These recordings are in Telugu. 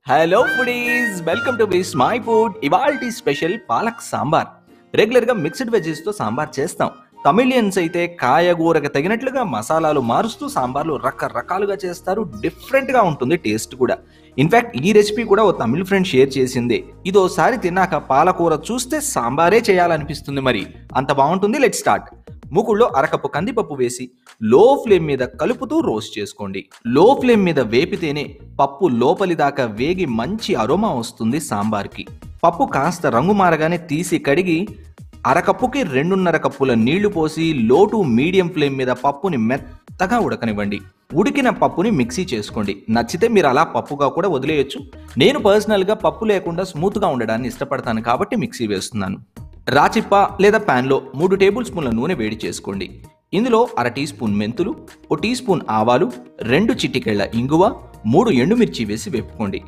hello foodies welcome to Vismai food ఇవాల్టి స్పెషల్ పాలక్ సాంబార్ రెగ్యులర్ గా మిక్స్డ్ వెజెస్ తో సాంబార్ చేస్తాం తమిళియన్స్ అయితే కాయగూరకు తగినట్లుగా మసాలాలు మారుస్తూ సాంబార్లు రకరకాలుగా చేస్తారు డిఫరెంట్ గా ఉంటుంది టేస్ట్ కూడా ఇన్ఫాక్ట్ ఈ రెసిపీ కూడా ఓ తమిళ ఫ్రెండ్ షేర్ చేసిందే ఇదోసారి తిన్నాక పాలకూర చూస్తే సాంబారే చేయాలనిపిస్తుంది మరి అంత బాగుంటుంది లెట్ స్టార్ట్ మూకుళ్ళో అరకప్పు కందిపప్పు వేసి లో ఫ్లేమ్ మీద కలుపుతూ రోస్ట్ చేసుకోండి లో ఫ్లేమ్ మీద వేపితేనే పప్పు లోపలి దాకా వేగి మంచి అరోమా వస్తుంది సాంబార్కి పప్పు కాస్త రంగు మారగానే తీసి కడిగి అరకప్పుకి రెండున్నర కప్పుల నీళ్లు పోసి లో టు మీడియం ఫ్లేమ్ మీద పప్పుని మెత్తగా ఉడకనివ్వండి ఉడికిన పప్పుని మిక్సీ చేసుకోండి నచ్చితే మీరు అలా పప్పుగా కూడా వదిలేయచ్చు నేను పర్సనల్గా పప్పు లేకుండా స్మూత్గా ఉండడాన్ని ఇష్టపడతాను కాబట్టి మిక్సీ వేస్తున్నాను రాచిప్ప లేదా ప్యాన్లో మూడు టేబుల్ స్పూన్ల నూనె వేడి చేసుకోండి ఇందులో అర టీ స్పూన్ మెంతులు ఓ టీ స్పూన్ ఆవాలు రెండు చిటికెళ్ల ఇంగువ మూడు ఎండుమిర్చి వేసి వేపుకోండి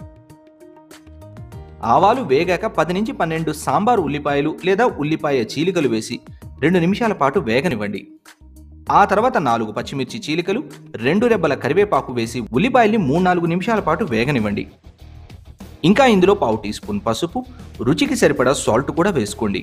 ఆవాలు వేగాక పది నుంచి పన్నెండు సాంబార్ ఉల్లిపాయలు లేదా ఉల్లిపాయ చీలికలు వేసి రెండు నిమిషాల పాటు వేగనివ్వండి ఆ తర్వాత నాలుగు పచ్చిమిర్చి చీలికలు రెండు రెబ్బల కరివేపాకు వేసి ఉల్లిపాయల్ని మూడు నాలుగు నిమిషాల పాటు వేగనివ్వండి ఇంకా ఇందులో పావు టీ స్పూన్ పసుపు రుచికి సరిపడా సాల్ట్ కూడా వేసుకోండి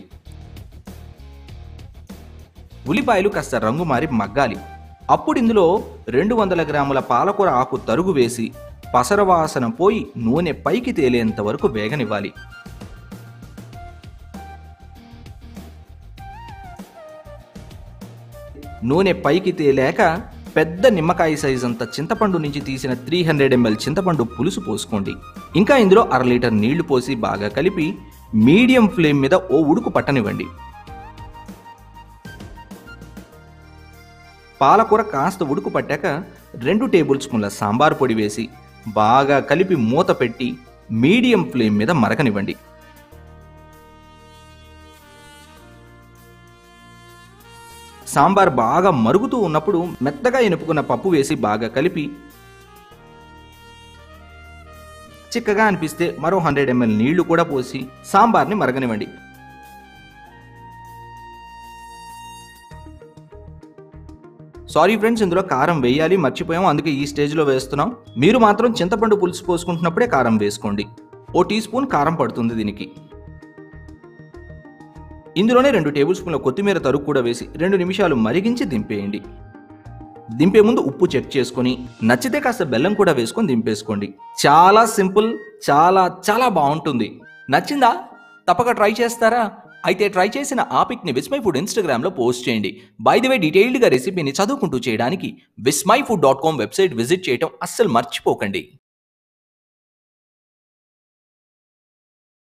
ఉల్లిపాయలు కాస్త రంగు మారి మగ్గాలి అప్పుడు ఇందులో రెండు వందల గ్రాముల పాలకూర ఆకు తరుగు వేసి పసరవాసన పోయి నూనె పైకి తేలేంత వరకు వేగనివ్వాలి నూనె పైకి తేలాక పెద్ద నిమ్మకాయ సైజ్ అంత చింతపండు నుంచి తీసిన త్రీ హండ్రెడ్ ఎంఎల్ చింతపండు పులుసు పోసుకోండి ఇంకా ఇందులో అర లీటర్ నీళ్లు పోసి బాగా కలిపి మీడియం ఫ్లేమ్ మీద ఓ ఉడుకు పట్టనివ్వండి పాలకూర కాస్త ఉడుకు పట్టాక రెండు టేబుల్ స్పూన్ల సాంబార్ పొడి వేసి బాగా కలిపి మూత పెట్టి మీడియం ఫ్లేమ్ మీద మరకనివ్వండి సాంబార్ బాగా మరుగుతూ ఉన్నప్పుడు మెత్తగా ఎనుపుకున్న పప్పు వేసి బాగా కలిపి చిక్కగా అనిపిస్తే మరో హండ్రెడ్ ఎంఎల్ నీళ్లు కూడా పోసి సాంబార్ని మరగనివ్వండి సారీ ఫ్రెండ్స్ ఇందులో కారం వేయాలి మర్చిపోయాం అందుకే ఈ స్టేజ్లో వేస్తున్నాం మీరు మాత్రం చింతపండు పులుసు పోసుకుంటున్నప్పుడే కారం వేసుకోండి ఓ టీ స్పూన్ కారం పడుతుంది దీనికి ఇందులోనే రెండు టేబుల్ స్పూన్ల కొత్తిమీర తరుగు కూడా వేసి రెండు నిమిషాలు మరిగించి దింపేయండి దింపే ముందు ఉప్పు చెక్ చేసుకొని నచ్చితే కాస్త బెల్లం కూడా వేసుకొని దింపేసుకోండి చాలా సింపుల్ చాలా చాలా బాగుంటుంది నచ్చిందా తప్పక ట్రై చేస్తారా అయితే ట్రై చేసిన ఆ పిక్ని విస్మై ఫుడ్ ఇన్స్టాగ్రామ్లో పోస్ట్ చేయండి బై ది వే డీటెయిల్డ్గా రెసిపీని చదువుకుంటూ చేయడానికి Vismai food dot com website visit చేయడం అస్సలు మర్చిపోకండి